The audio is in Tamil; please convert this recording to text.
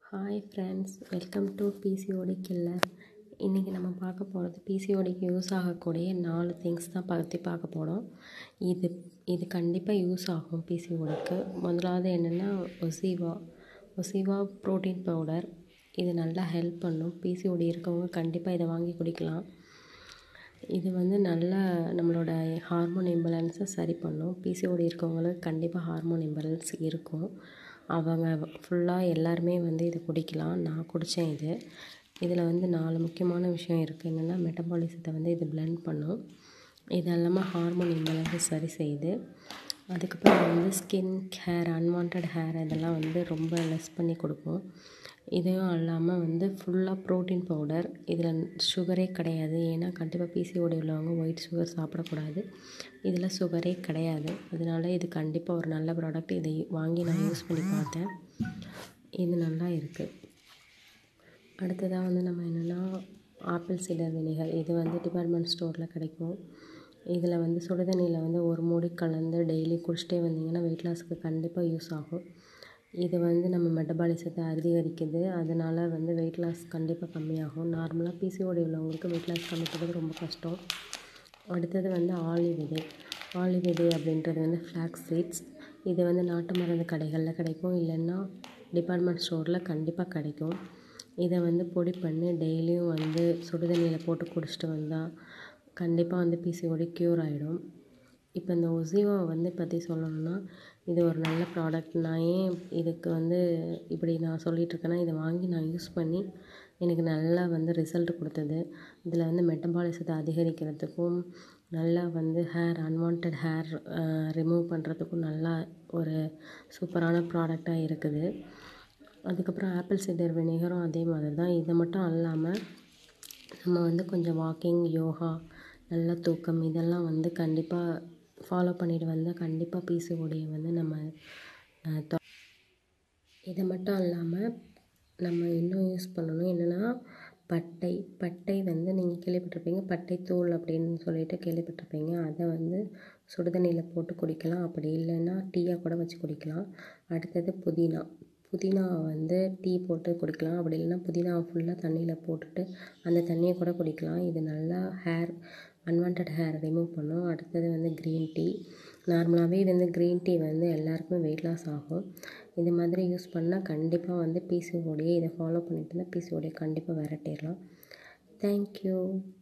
hi friends welcome to PCOD killer இன்றைக்கி நம்ம பார்க்க போகிறது பிசிஓடிக்கு யூஸ் ஆகக்கூடிய நாலு திங்ஸ் தான் பற்றி பார்க்க போகிறோம் இது இது கண்டிப்பாக யூஸ் ஆகும் பிசிஓடிக்கு முதலாவது என்னென்னா ஒசிவா ஒசிவா ப்ரோட்டீன் பவுடர் இது நல்லா ஹெல்ப் பண்ணும் பிசிஓடி இருக்கவங்க கண்டிப்பாக இதை வாங்கி குடிக்கலாம் இது வந்து நல்ல நம்மளோட ஹார்மோன் இம்பேலன்ஸை சரி பண்ணும் பிசிஓடி இருக்கவங்களுக்கு கண்டிப்பாக ஹார்மோன் இம்பேலன்ஸ் இருக்கும் அவங்க ஃபுல்லாக எல்லாருமே வந்து இதை குடிக்கலாம் நான் குடித்தேன் இது இதில் வந்து நாலு முக்கியமான விஷயம் இருக்குது என்னென்னா மெட்டபாலிசத்தை வந்து இது பிளெண்ட் பண்ணும் இது இல்லாமல் ஹார்மோன் இம்பேலன்ஸை சரி செய்யுது அதுக்கப்புறம் வந்து ஸ்கின் ஹேர் அன்வான்ட் ஹேர் இதெல்லாம் வந்து ரொம்ப லெஸ் பண்ணி கொடுக்கும் இதையும் இல்லாமல் வந்து ஃபுல்லாக ப்ரோட்டீன் பவுடர் இதில் சுகரே கிடையாது ஏன்னா கண்டிப்பாக பிசிஓடி உள்ளவங்க ஒயிட் சுகர் சாப்பிடக்கூடாது இதில் சுகரே கிடையாது அதனால இது கண்டிப்பாக ஒரு நல்ல ப்ராடக்ட் இதை வாங்கி நான் யூஸ் பண்ணி பார்த்தேன் இது நல்லா இருக்குது அடுத்ததாக வந்து நம்ம என்னென்னா ஆப்பிள் சிடர் வினிகர் இது வந்து டிபார்ட்மெண்ட் ஸ்டோரில் கிடைக்கும் இதில் வந்து சுடுதண்ணியில் வந்து ஒரு மூடி கலந்து டெய்லி குடிச்சிட்டே வந்தீங்கன்னா வெயிட் லாஸ்க்கு கண்டிப்பாக யூஸ் ஆகும் இது வந்து நம்ம மெட்டபாலிசத்தை அதிகரிக்குது அதனால் வந்து வெயிட் லாஸ் கண்டிப்பாக கம்மியாகும் நார்மலாக பிசிஓடி உள்ளவங்களுக்கு வெயிட் லாஸ் கம்மி பண்ணுறது ரொம்ப கஷ்டம் அடுத்தது வந்து ஆளி விதை ஆளி விதை அப்படின்றது வந்து ஃப்ளாக்ஸ் சீட்ஸ் இது வந்து நாட்டு மருந்து கடைகளில் கிடைக்கும் இல்லைன்னா டிபார்ட்மெண்ட் ஸ்டோரில் கண்டிப்பாக கிடைக்கும் இதை வந்து பொடி பண்ணி டெய்லியும் வந்து சுடுதண்ணியில் போட்டு குடிச்சிட்டு வந்தால் கண்டிப்பாக வந்து பிசிஓடி க்யூர் ஆகிடும் இப்போ இந்த ஒசிவா வந்து பற்றி சொல்லணும்னா இது ஒரு நல்ல ப்ராடக்ட் நான் ஏன் இதுக்கு வந்து இப்படி நான் சொல்லிகிட்ருக்கேன்னா இதை வாங்கி நான் யூஸ் பண்ணி எனக்கு நல்லா வந்து ரிசல்ட் கொடுத்தது இதில் வந்து மெட்டபாலிசத்தை அதிகரிக்கிறதுக்கும் நல்லா வந்து ஹேர் அன்வான்ட் ஹேர் ரிமூவ் பண்ணுறதுக்கும் நல்லா ஒரு சூப்பரான ப்ராடக்டாக இருக்குது அதுக்கப்புறம் ஆப்பிள் சிடர் வினிகரும் அதே மாதிரி தான் இதை மட்டும் இல்லாமல் நம்ம வந்து கொஞ்சம் வாக்கிங் யோகா நல்ல தூக்கம் இதெல்லாம் வந்து கண்டிப்பாக ஃபாலோ பண்ணிட்டு வந்தால் கண்டிப்பாக பிசிஓடியை வந்து நம்ம இதை மட்டும் இல்லாமல் நம்ம இன்னும் யூஸ் பண்ணணும் என்னென்னா பட்டை பட்டை வந்து நீங்கள் கேள்விப்பட்டிருப்பீங்க பட்டை தூள் அப்படின்னு சொல்லிட்டு கேள்விப்பட்டிருப்பீங்க அதை வந்து சுடுதண்ணியில் போட்டு குடிக்கலாம் அப்படி இல்லைன்னா டீயாக கூட வச்சு குடிக்கலாம் அடுத்தது புதினா புதினா வந்து டீ போட்டு குடிக்கலாம் அப்படி இல்லைன்னா புதினாவை ஃபுல்லாக தண்ணியில் போட்டுட்டு அந்த தண்ணியை கூட குடிக்கலாம் இது நல்லா ஹேர் அன்வான்ட் ஹேர் ரிமூவ் பண்ணும் அடுத்தது வந்து க்ரீன் டீ நார்மலாகவே வந்து க்ரீன் டீ வந்து எல்லாருக்குமே வெயிட் லாஸ் ஆகும் இது மாதிரி யூஸ் பண்ணால் கண்டிப்பாக வந்து பிசிஓடியை இதை ஃபாலோ பண்ணிட்டு இருந்தால் பிசிஓடியை கண்டிப்பாக விரட்டிடலாம் தேங்க்யூ